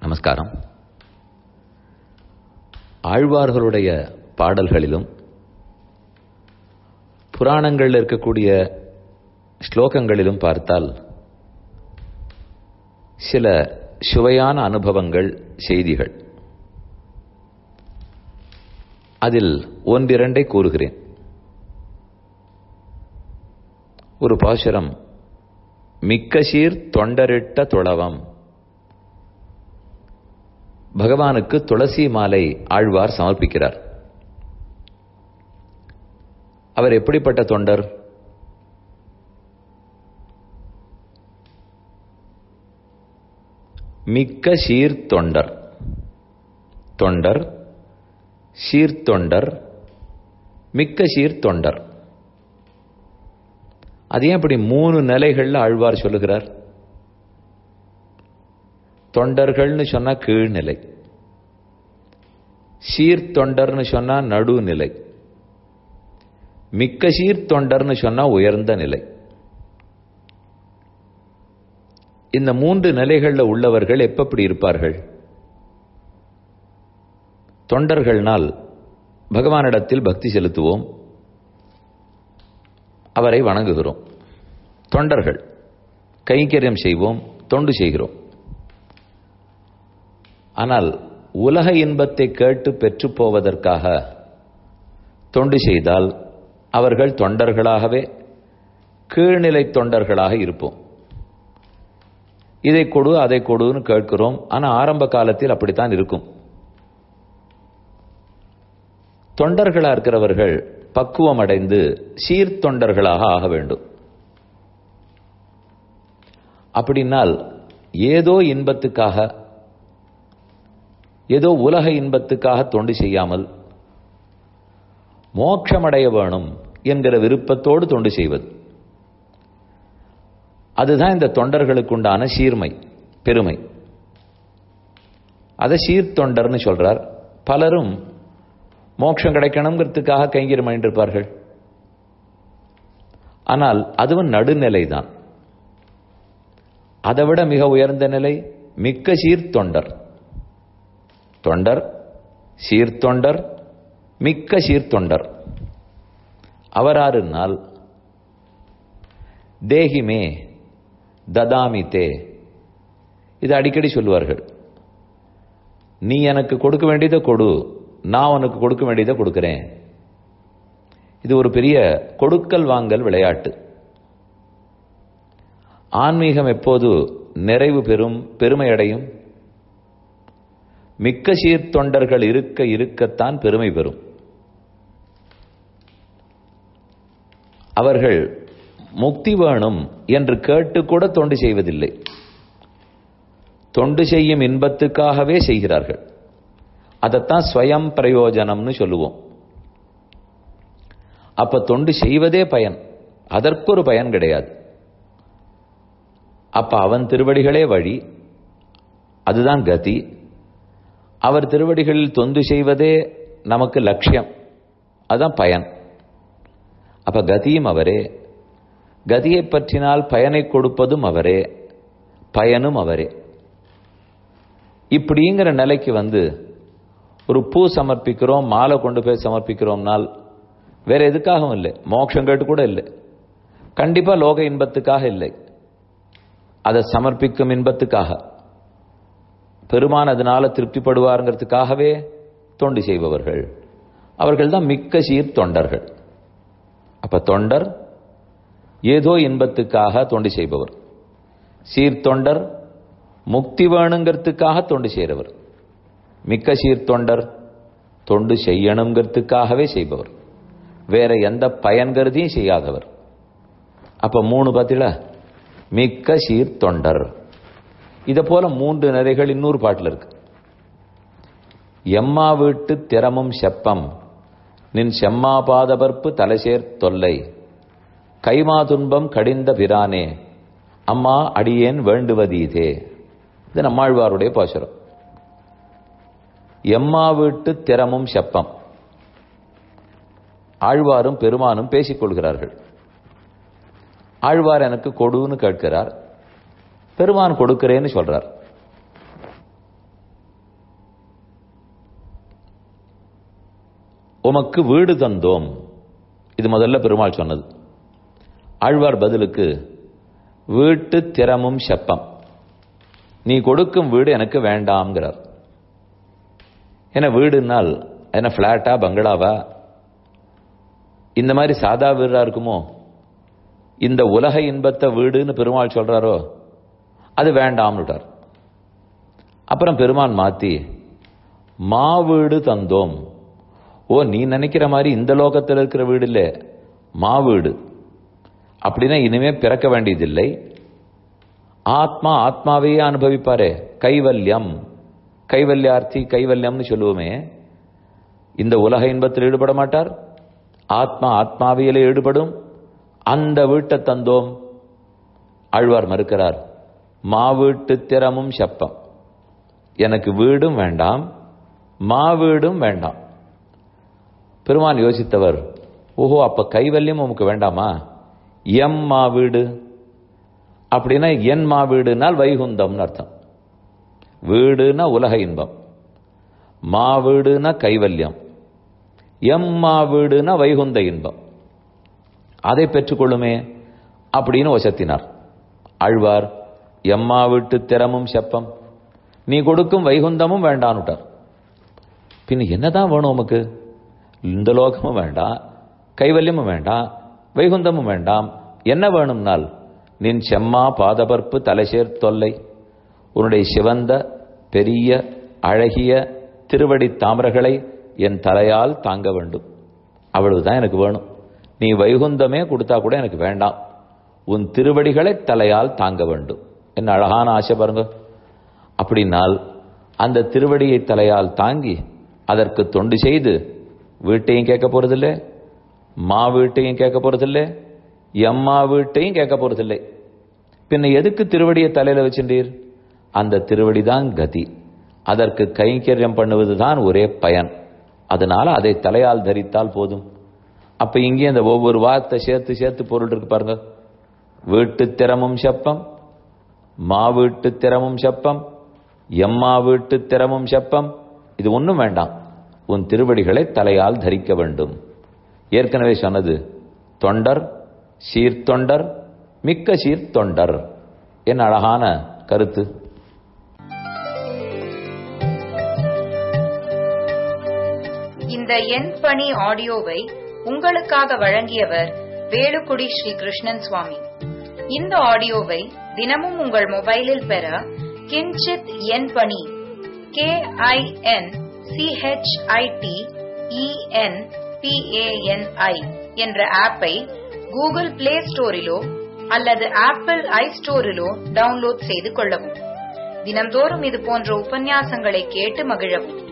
நமஸ்காரம் ஆழ்வார்களுடைய பாடல்களிலும் புராணங்களில் இருக்கக்கூடிய ஸ்லோகங்களிலும் பார்த்தால் சில சுவையான அனுபவங்கள் செய்திகள் அதில் ஒன்றிரண்டை கூறுகிறேன் ஒரு பாசுரம் மிக்கசீர் தொண்டரிட்ட துளவம் பகவானுக்கு துளசி மாலை ஆழ்வார் சமர்ப்பிக்கிறார் அவர் எப்படிப்பட்ட தொண்டர் மிக்க சீர்தொண்டர் தொண்டர் சீர்தொண்டர் மிக்க சீர்தொண்டர் அது ஏன் இப்படி மூணு நிலைகள்ல ஆழ்வார் சொல்லுகிறார் தொண்டர்கள்னு சொன்னா கீழ்நிலை சீர்தொண்டர்னு சொன்னா நடுநிலை மிக்க சீர்தொண்டர்னு சொன்னா உயர்ந்த நிலை இந்த மூன்று நிலைகளில் உள்ளவர்கள் எப்படி இருப்பார்கள் தொண்டர்கள்னால் பகவானிடத்தில் பக்தி செலுத்துவோம் அவரை வணங்குகிறோம் தொண்டர்கள் கைங்கரியம் செய்வோம் தொண்டு செய்கிறோம் ஆனால் உலக இன்பத்தை கேட்டு பெற்று போவதற்காக தொண்டு செய்தால் அவர்கள் தொண்டர்களாகவே கீழ்நிலை தொண்டர்களாக இருப்போம் இதை கொடு அதை கொடுன்னு கேட்கிறோம் ஆனால் ஆரம்ப காலத்தில் அப்படித்தான் இருக்கும் தொண்டர்களா இருக்கிறவர்கள் பக்குவம் அடைந்து சீர்தொண்டர்களாக ஆக வேண்டும் அப்படின்னால் ஏதோ இன்பத்துக்காக ஏதோ உலக இன்பத்துக்காக தொண்டு செய்யாமல் மோட்சமடைய வேணும் என்கிற விருப்பத்தோடு தொண்டு செய்வது அதுதான் இந்த தொண்டர்களுக்கு உண்டான சீர்மை பெருமை அதை சீர்தொண்டர்னு சொல்றார் பலரும் மோட்சம் கிடைக்கணுங்கிறதுக்காக கைங்கரியம் இருப்பார்கள் ஆனால் அதுவும் நடுநிலை தான் அதை விட மிக உயர்ந்த நிலை மிக்க சீர்தொண்டர் தொண்டர் சீர்தொண்டர் மிக்க சீர்தொண்டர் அவராருனால் தேகிமே ததாமி தே இது அடிக்கடி சொல்லுவார்கள் நீ எனக்கு கொடுக்க வேண்டியதை கொடு நான் உனக்கு கொடுக்க வேண்டியதை கொடுக்கிறேன் இது ஒரு பெரிய கொடுக்கல் வாங்கல் விளையாட்டு ஆன்மீகம் எப்போது நிறைவு பெறும் பெருமை அடையும் மிக்க சீர்தொண்டர்கள் இருக்க இருக்கத்தான் பெருமை பெறும் அவர்கள் முக்தி வேணும் என்று கேட்டு கூட தொண்டு செய்வதில்லை தொண்டு செய்யும் இன்பத்துக்காகவே செய்கிறார்கள் அதைத்தான் ஸ்வயம் பிரயோஜனம்னு சொல்லுவோம் அப்ப தொண்டு செய்வதே பயன் அதற்கு ஒரு பயன் கிடையாது அப்ப அவன் திருவடிகளே வழி அதுதான் கதி அவர் திருவடிகளில் தொண்டு செய்வதே நமக்கு லட்சியம் அதுதான் பயன் அப்ப கதியும் அவரே கதியை பற்றினால் பயனை கொடுப்பதும் அவரே பயனும் அவரே இப்படிங்கிற நிலைக்கு வந்து ஒரு பூ சமர்ப்பிக்கிறோம் மாலை கொண்டு போய் சமர்ப்பிக்கிறோம்னால் வேற எதுக்காகவும் இல்லை மோட்சம் கேட்டு கூட இல்லை கண்டிப்பா லோக இன்பத்துக்காக இல்லை அதை சமர்ப்பிக்கும் இன்பத்துக்காக பெருமான் அதனால திருப்திப்படுவாருங்கிறதுக்காகவே தொண்டு செய்பவர்கள் அவர்கள் தான் மிக்க சீர் தொண்டர்கள் அப்ப தொண்டர் ஏதோ இன்பத்துக்காக தொண்டு செய்பவர் சீர்தொண்டர் முக்தி வேணுங்கிறதுக்காக தொண்டு செய்கிறவர் மிக்க சீர்தொண்டர் தொண்டு செய்யணுங்கிறதுக்காகவே செய்பவர் வேற எந்த பயன் கருதியும் செய்யாதவர் அப்ப மூணு பத்தில மிக்க சீர்தொண்டர் இதை போல மூன்று நிறைகள் இன்னொரு பாட்டில் இருக்கு எம்மா வீட்டு திறமும் செப்பம் நின் செம்மா பாதபர்ப்பு தலைசேர் தொல்லை கைமா துன்பம் கடிந்த பிரானே அம்மா அடியேன் வேண்டுவதீதே இது நம்மாழ்வாருடைய பாசுரம் எம்மா வீட்டு திறமும் செப்பம் ஆழ்வாரும் பெருமானும் பேசிக் கொள்கிறார்கள் ஆழ்வார் எனக்கு கொடுன்னு கேட்கிறார் பெருமான் கொடுக்கிறேன்னு சொல்றார் உமக்கு வீடு தந்தோம் இது முதல்ல பெருமாள் சொன்னது ஆழ்வார் பதிலுக்கு வீட்டு திறமும் செப்பம் நீ கொடுக்கும் வீடு எனக்கு வேண்டாம்ங்கிறார் என்ன வீடுனால் என்ன பிளாட்டா பங்களாவா இந்த மாதிரி சாதா வீடா இருக்குமோ இந்த உலக இன்பத்தை வீடுன்னு பெருமாள் சொல்றாரோ அது வேண்டாம்னுட்டார் அப்புறம் பெருமான் மாத்தி மா வீடு தந்தோம் ஓ நீ நினைக்கிற மாதிரி இந்த லோகத்தில் இருக்கிற வீடு இல்லை மா வீடு அப்படின்னா இனிமே பிறக்க வேண்டியதில்லை ஆத்மா ஆத்மாவையே அனுபவிப்பாரே கைவல்யம் கைவல்யார்த்தி கைவல்யம்னு சொல்லுவோமே இந்த உலக இன்பத்தில் ஈடுபட மாட்டார் ஆத்மா ஆத்மாவியலே ஈடுபடும் அந்த வீட்டை தந்தோம் ஆழ்வார் மறுக்கிறார் மா வீட்டு திறமும் செப்பம் எனக்கு வீடும் வேண்டாம் மா வீடும் வேண்டாம் பெருமான் யோசித்தவர் ஓஹோ அப்ப கைவல்யம் உமக்கு வேண்டாமா எம் மா வீடு அப்படின்னா என் மா வீடுனால் வைகுந்தம்னு அர்த்தம் வீடுனா உலக இன்பம் மா வீடுனா கைவல்யம் எம் மா வீடுனா வைகுந்த இன்பம் அதை பெற்றுக்கொள்ளுமே அப்படின்னு வசத்தினார் ஆழ்வார் எம்மா வீட்டு திறமும் செப்பம் நீ கொடுக்கும் வைகுந்தமும் வேண்டான்னுட்டார் பின்ன என்னதான் வேணும் உமக்கு இந்த லோகமும் வேண்டாம் கைவல்யமும் வேண்டாம் வைகுந்தமும் வேண்டாம் என்ன வேணும்னால் நின் செம்மா பாதபர்ப்பு தலைசேர் தொல்லை உன்னுடைய சிவந்த பெரிய அழகிய திருவடி தாமரைகளை என் தலையால் தாங்க வேண்டும் அவ்வளவுதான் எனக்கு வேணும் நீ வைகுந்தமே கொடுத்தா கூட எனக்கு வேண்டாம் உன் திருவடிகளை தலையால் தாங்க வேண்டும் என்ன அழகான ஆசை பாருங்க அப்படின்னால் அந்த திருவடியை தலையால் தாங்கி அதற்கு தொண்டு செய்து வீட்டையும் கேட்க போறதில்லை மா வீட்டையும் கேட்க போறதில்லை எம்மா வீட்டையும் கேட்க போறதில்லை பின்ன எதுக்கு திருவடியை தலையில வச்சின்றீர் அந்த திருவடி தான் கதி அதற்கு கைங்கரியம் பண்ணுவதுதான் ஒரே பயன் அதனால அதை தலையால் தரித்தால் போதும் அப்ப இங்கே அந்த ஒவ்வொரு வார்த்தை சேர்த்து சேர்த்து பொருள் இருக்கு பாருங்க வீட்டு திறமும் செப்பம் மா வீட்டு திறமும் செப்பம் எம்மா வீட்டு திறமும் செப்பம் இது ஒன்றும் வேண்டாம் உன் திருவடிகளை தலையால் தரிக்க வேண்டும் ஏற்கனவே சொன்னது தொண்டர் சீர்தொண்டர் மிக்க சீர்தொண்டர் என்ன அழகான கருத்து இந்த எண் பணி ஆடியோவை உங்களுக்காக வழங்கியவர் வேலுக்குடி ஸ்ரீ கிருஷ்ணன் சுவாமி இந்த ஆடியோவை தினமும் உங்கள் மொபைலில் பெற கிஞ்சித் எண் பணி கே ஐ என் சிஹெச்ஐடி இஎன் பிஏஎன்ஐ என்ற ஆப்பை கூகுள் பிளே ஸ்டோரிலோ அல்லது ஆப்பிள் ஐ ஸ்டோரிலோ டவுன்லோட் செய்து கொள்ளவும் தினம்தோறும் இது போன்ற உபன்யாசங்களை கேட்டு மகிழவும்